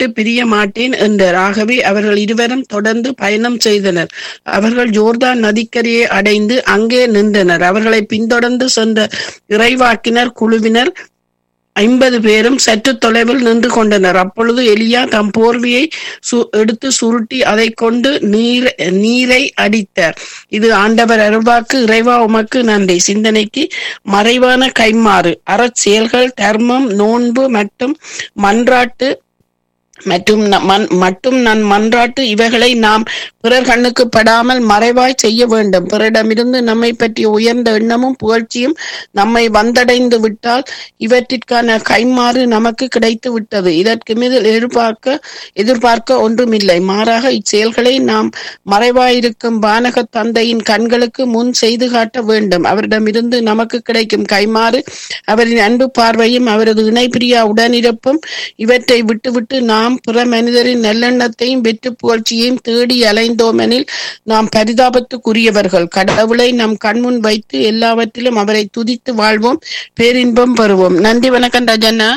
விட்டு பிரிய மாட்டேன் என்றார் ஆகவே அவர்கள் இருவரும் தொடர்ந்து பயணம் செய்தனர் அவர்கள் ஜோர்தான் நதிக்கரையை அடைந்து அங்கே நின்றனர் அவர்களை பின்தொடர்ந்து சென்ற இறைவாக்கினர் குழுவினர் ஐம்பது பேரும் சற்று தொலைவில் நின்று கொண்டனர் அப்பொழுது எலியா தம் போர்வையை சு எடுத்து சுருட்டி அதை கொண்டு நீர் நீரை அடித்தார் இது ஆண்டவர் அருள்வாக்கு இறைவா உமக்கு நன்றி சிந்தனைக்கு மறைவான கைமாறு அறச்செயல்கள் தர்மம் நோன்பு மற்றும் மன்றாட்டு மற்றும் ந- மன்- மட்டும் நான் மன்றாட்டு இவைகளை நாம் பிறர் கண்ணுக்கு படாமல் மறைவாய் செய்ய வேண்டும் பிறரிடமிருந்து நம்மை பற்றிய உயர்ந்த எண்ணமும் புகழ்ச்சியும் நம்மை வந்தடைந்து விட்டால் இவற்றிற்கான கைமாறு நமக்கு கிடைத்து விட்டது இதற்கு மீது எதிர்பார்க்க எதிர்பார்க்க ஒன்றுமில்லை மாறாக இச்செயல்களை நாம் மறைவாயிருக்கும் வானக தந்தையின் கண்களுக்கு முன் செய்து காட்ட வேண்டும் அவரிடமிருந்து நமக்கு கிடைக்கும் கைமாறு அவரின் அன்பு பார்வையும் அவரது இணைப்பிரியா உடனிருப்பும் இவற்றை விட்டுவிட்டு நாம் பிற மனிதரின் நல்லெண்ணத்தையும் வெற்று புகழ்ச்சியையும் தேடி அலைந்தோமெனில் நாம் பரிதாபத்துக்குரியவர்கள் கடவுளை நம் கண்முன் வைத்து எல்லாவற்றிலும் அவரை துதித்து வாழ்வோம் பேரின்பம் பெறுவோம் நன்றி வணக்கம் ராஜண்ணா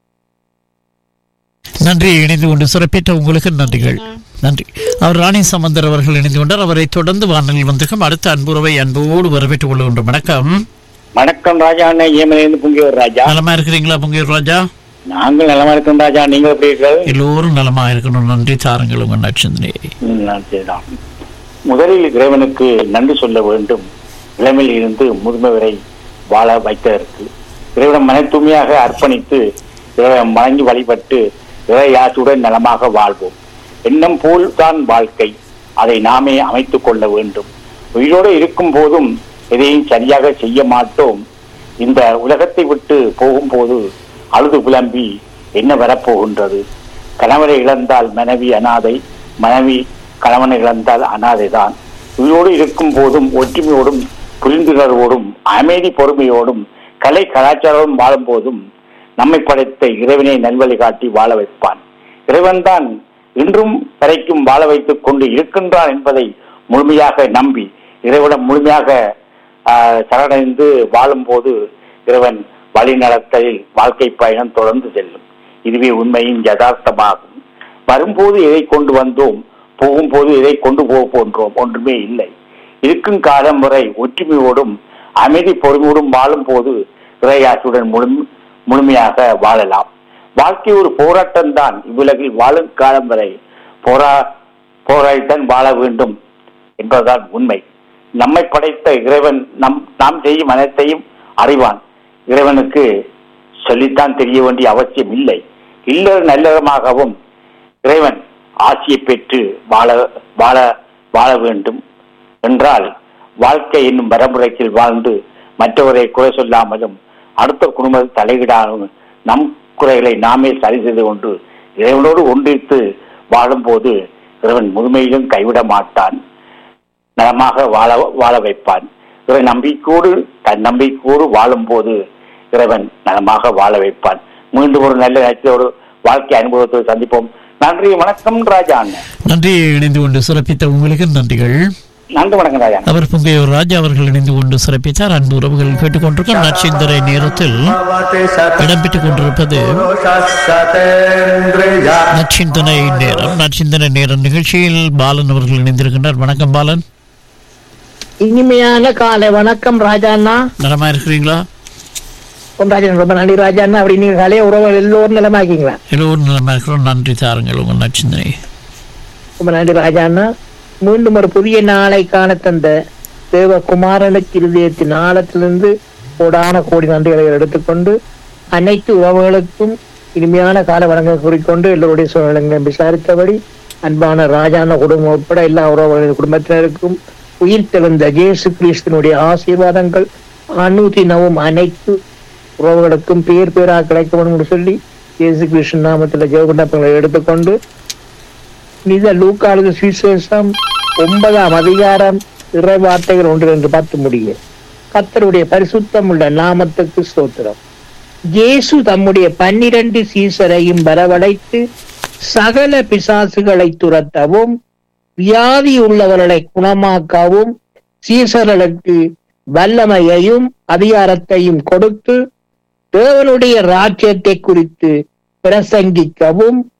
நன்றி இணைந்து கொண்டு சிறப்பித்த உங்களுக்கு நன்றிகள் நன்றி அவர் ராணி சம்பந்தர் அவர்கள் இணைந்து கொண்டார் அவரை தொடர்ந்து வானலில் வந்திருக்கும் அடுத்த அன்புறவை அன்போடு வரவேற்றுக் கொள்கின்றோம் வணக்கம் வணக்கம் ராஜா அண்ணன் ஏமலேருந்து பொங்கியூர் ராஜா நலமா இருக்கிறீங்களா பொங்கியூர் ராஜா நாங்கள் நலமா இருக்கோம் ராஜா நீங்க எப்படி இருக்கிறது எல்லோரும் நலமா இருக்கணும் நன்றி தாருங்கள் உங்கள் நட்சத்திரே ம், நன்றிதான். முதலில் இறைவனுக்கு நன்றி சொல்ல வேண்டும் இளமையில் இருந்து முதுமை வரை வாழ வைத்ததற்கு இறைவனம் மன தூய்மையாக அர்ப்பணித்து இறைவன் வணங்கி வழிபட்டு இறையாற்றுடன் நலமாக வாழ்வோம் எண்ணம் போல் தான் வாழ்க்கை அதை நாமே அமைத்துக் கொள்ள வேண்டும் உயிரோடு இருக்கும் போதும் எதையும் சரியாக செய்ய மாட்டோம் இந்த உலகத்தை விட்டு போகும்போது அழுது புலம்பி என்ன வரப்போகின்றது கணவரை இழந்தால் மனைவி அனாதை மனைவி கணவனை இழந்தால் அனாதைதான் உயிரோடு இருக்கும் போதும் ஒற்றுமையோடும் புரிந்துணர்வோடும் அமைதி பொறுமையோடும் கலை கலாச்சாரமும் வாழும் போதும் நம்மை படைத்த இறைவனை நல்வழி காட்டி வாழ வைப்பான் இறைவன்தான் இன்றும் வரைக்கும் வாழ வைத்துக் கொண்டு இருக்கின்றான் என்பதை முழுமையாக நம்பி இறைவனம் முழுமையாக ஆஹ், சரணடைந்து வாழும்போது இறைவன் வழிநடத்தலில் வாழ்க்கை பயணம் தொடர்ந்து செல்லும் இதுவே உண்மையின் யதார்த்தமாகும் வரும்போது எதை கொண்டு வந்தோம் போகும்போது எதை கொண்டு போக போன்றோம் ஒன்றுமே இல்லை இருக்கும் காலம் வரை ஒற்றுமையோடும் அமைதி பொறுமையோடும் வாழும் போது இறையாற்றுடன் முழு முழுமையாக வாழலாம் வாழ்க்கை ஒரு போராட்டம் தான் இவ்வுலகில் வாழும் காலம் வரை போரா போராடித்தான் வாழ வேண்டும் என்பதுதான் உண்மை நம்மை படைத்த இறைவன் நம் நாம் செய்யும் அனைத்தையும் அறிவான் இறைவனுக்கு சொல்லித்தான் தெரிய வேண்டிய அவசியம் இல்லை இல்லற நல்லறமாகவும் இறைவன் ஆசியை பெற்று வாழ வாழ வாழ வேண்டும் என்றால் வாழ்க்கை என்னும் வரமுறைக்கில் வாழ்ந்து மற்றவரை குறை சொல்லாமலும் அடுத்த குடும்பத்தில் தலையிடாமலும் நம் குறைகளை நாமே சரி செய்து கொண்டு இறைவனோடு ஒன்றித்து வாழும்போது இறைவன் முழுமையிலும் கைவிட மாட்டான் நலமாக வாழ வாழ வைப்பான் இறை நம்பிக்கையோடு தன் நம்பிக்கையோடு வாழும்போது இறைவன் நலமாக வாழ வைப்பான் மீண்டும் ஒரு நல்ல நட்சத்திரோடு வாழ்க்கை அனுபவத்தோடு சந்திப்போம் நன்றி வணக்கம் ராஜா அண்ணன் நன்றி இணைந்து கொண்டு சிறப்பித்த உங்களுக்கு நன்றிகள் நன்றி வணக்கம் ராஜா அண்ணன். அவர் பொங்கையூர் ராஜா அவர்கள் இணைந்து கொண்டு சிறப்பித்தார் அன்பு உறவுகள் கேட்டுக்கொண்டிருக்கும் நட்சத்திர நேரத்தில் இடம்பெற்றுக் கொண்டிருப்பது நச்சிந்தனை நேரம் நச்சிந்தனை நேரம் நிகழ்ச்சியில் பாலன் அவர்கள் இணைந்திருக்கின்றார் வணக்கம் பாலன் இனிமையான காலை வணக்கம் ராஜாண்ணா நலமா இருக்கிறீங்களா உன் ராஜன் ரொம்ப நன்றி ராஜாண்ணா அப்படி நீங்க கலைய உறவுகள் எல்லோரும் நிலமாக்கீங்களா எல்லோரும் நலமா இருக்கிறோம் நன்றி தாருங்கள் உங்கள் நச்சிந்தனை ரொம்ப நன்றி ராஜாண்ணா மீண்டும் ஒரு புதிய நாளை காண தந்த தேவகுமாரனுக்கு இருதயத்தின் ஆழத்திலிருந்து கோடான கோடி நன்றிகளை எடுத்துக்கொண்டு அனைத்து உறவுகளுக்கும் இனிமையான கால வழங்க கூறிக்கொண்டு எல்லோருடைய சூழ்நிலைகளையும் விசாரித்தபடி அன்பான ராஜான குடும்பம் உட்பட எல்லா உறவுகளின் குடும்பத்தினருக்கும் உயிர் தெழுந்த இயேசு கிறிஸ்தனுடைய ஆசீர்வாதங்கள் அனுதினமும் அனைத்து உறவுகளுக்கும் பேர் பேராக கிடைக்க வேண்டும் என்று சொல்லி இயேசு கிருஷ்ணன் நாமத்தில் ஜெவகுண்டப்பங்களை எடுத்துக்கொண்டு நித லூக்கானது சுவிசேஷம் ஒன்பதாம் அதிகாரம் இறை வார்த்தைகள் ஒன்று என்று பார்த்து முடிய கர்த்தருடைய பரிசுத்தம் உள்ள நாமத்துக்கு ஸ்தோத்திரம் இயேசு தம்முடைய பன்னிரண்டு சீசரையும் வரவழைத்து சகல பிசாசுகளை துரத்தவும் வியாதி உள்ளவர்களை குணமாக்கவும் சீசர்களுக்கு வல்லமையையும் அதிகாரத்தையும் கொடுத்து தேவனுடைய ராஜ்யத்தை குறித்து பிரசங்கிக்கவும்